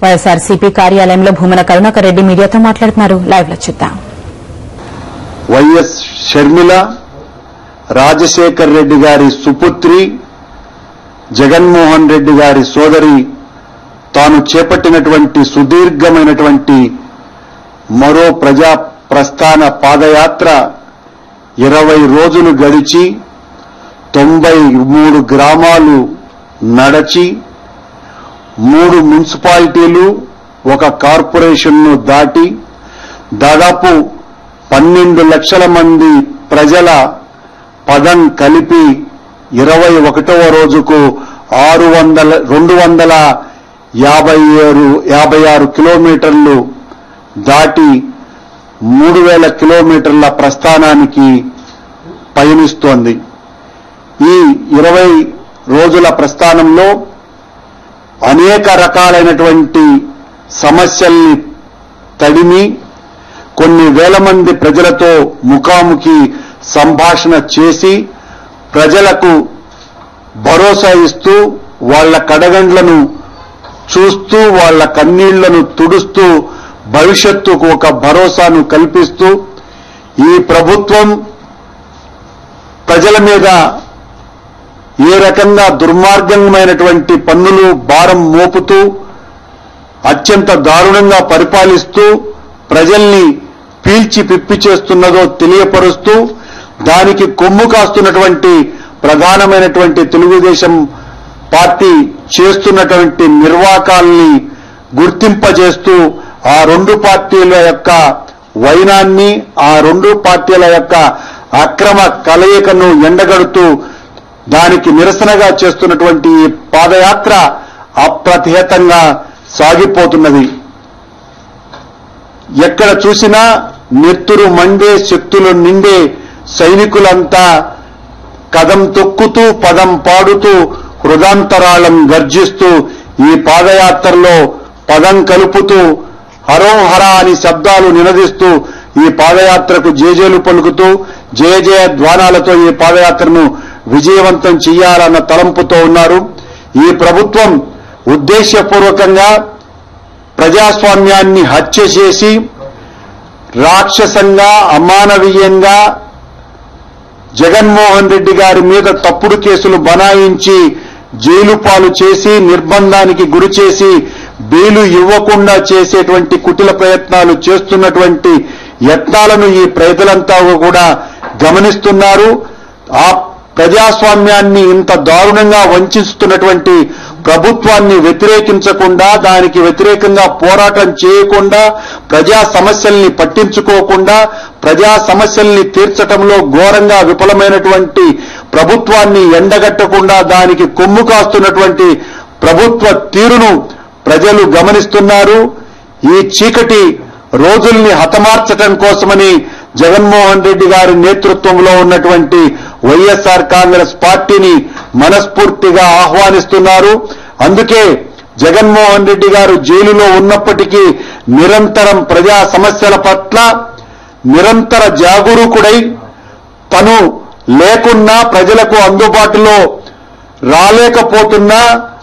వైఎస్ఆర్సీపీ కార్యాలయంలో భూమన కరుణాకర్ రెడ్డి మీడియాతో మాట్లాడుతున్నారు లైవ్ లో చూద్దాం వైఎస్ షర్మిల రాజశేఖర్ రెడ్డి గారి సుపుత్రి జగన్మోహన్ రెడ్డి గారి సోదరి తాను చేపట్టినటువంటి సుదీర్ఘమైనటువంటి మరో ప్రజా ప్రస్థాన పాదయాత్ర ఇరవై రోజులు గడిచి తొంభై మూడు గ్రామాలు నడచి మూడు మున్సిపాలిటీలు ఒక కార్పొరేషన్ను దాటి దాదాపు పన్నెండు లక్షల మంది ప్రజల పదం కలిపి ఇరవై ఒకటవ రోజుకు ఆరు వందల రెండు వందల యాభై ఏడు యాభై ఆరు కిలోమీటర్లు దాటి మూడు వేల కిలోమీటర్ల ప్రస్థానానికి పయనిస్తోంది ఈ ఇరవై రోజుల ప్రస్థానంలో అనేక రకాలైనటువంటి సమస్యల్ని తడిమి కొన్ని వేల మంది ప్రజలతో ముఖాముఖి సంభాషణ చేసి ప్రజలకు భరోసా ఇస్తూ వాళ్ళ కడగండ్లను చూస్తూ వాళ్ళ కన్నీళ్లను తుడుస్తూ భవిష్యత్తుకు ఒక భరోసాను కల్పిస్తూ ఈ ప్రభుత్వం ప్రజల మీద ఏ రకంగా దుర్మార్గమైనటువంటి పన్నులు భారం మోపుతూ అత్యంత దారుణంగా పరిపాలిస్తూ ప్రజల్ని పీల్చి పిప్పి చేస్తున్నదో తెలియపరుస్తూ దానికి కొమ్ము కాస్తున్నటువంటి ప్రధానమైనటువంటి తెలుగుదేశం పార్టీ చేస్తున్నటువంటి నిర్వాకాల్ని గుర్తింపజేస్తూ ఆ రెండు పార్టీల యొక్క వైనాన్ని ఆ రెండు పార్టీల యొక్క అక్రమ కలయికను ఎండగడుతూ దానికి నిరసనగా చేస్తున్నటువంటి ఈ పాదయాత్ర అప్రతిహతంగా సాగిపోతున్నది ఎక్కడ చూసినా నెత్తురు మండే శక్తులు నిండే సైనికులంతా కదం తొక్కుతూ పదం పాడుతూ హృదాంతరాళం గర్జిస్తూ ఈ పాదయాత్రలో పదం కలుపుతూ హరోహర అని శబ్దాలు నినదిస్తూ ఈ పాదయాత్రకు జేజేలు పలుకుతూ జయ జయ ధ్వానాలతో ఈ పాదయాత్రను విజయవంతం చేయాలన్న తలంపుతో ఉన్నారు ఈ ప్రభుత్వం ఉద్దేశపూర్వకంగా ప్రజాస్వామ్యాన్ని హత్య చేసి రాక్షసంగా అమానవీయంగా జగన్మోహన్ రెడ్డి గారి మీద తప్పుడు కేసులు బనాయించి జైలు పాలు చేసి నిర్బంధానికి గురి చేసి బెయిలు ఇవ్వకుండా చేసేటువంటి కుటిల ప్రయత్నాలు చేస్తున్నటువంటి యత్నాలను ఈ ప్రజలంతా కూడా గమనిస్తున్నారు ఆ ప్రజాస్వామ్యాన్ని ఇంత దారుణంగా వంచిస్తున్నటువంటి ప్రభుత్వాన్ని వ్యతిరేకించకుండా దానికి వ్యతిరేకంగా పోరాటం చేయకుండా ప్రజా సమస్యల్ని పట్టించుకోకుండా ప్రజా సమస్యల్ని తీర్చటంలో ఘోరంగా విఫలమైనటువంటి ప్రభుత్వాన్ని ఎండగట్టకుండా దానికి కొమ్ము కాస్తున్నటువంటి ప్రభుత్వ తీరును ప్రజలు గమనిస్తున్నారు ఈ చీకటి రోజుల్ని హతమార్చటం కోసమని జగన్మోహన్ రెడ్డి గారి నేతృత్వంలో ఉన్నటువంటి వైఎస్ఆర్ కాంగ్రెస్ పార్టీని మనస్ఫూర్తిగా ఆహ్వానిస్తున్నారు అందుకే జగన్మోహన్ రెడ్డి గారు జైలులో ఉన్నప్పటికీ నిరంతరం ప్రజా సమస్యల పట్ల నిరంతర జాగరూకుడై తను లేకున్నా ప్రజలకు అందుబాటులో రాలేకపోతున్నా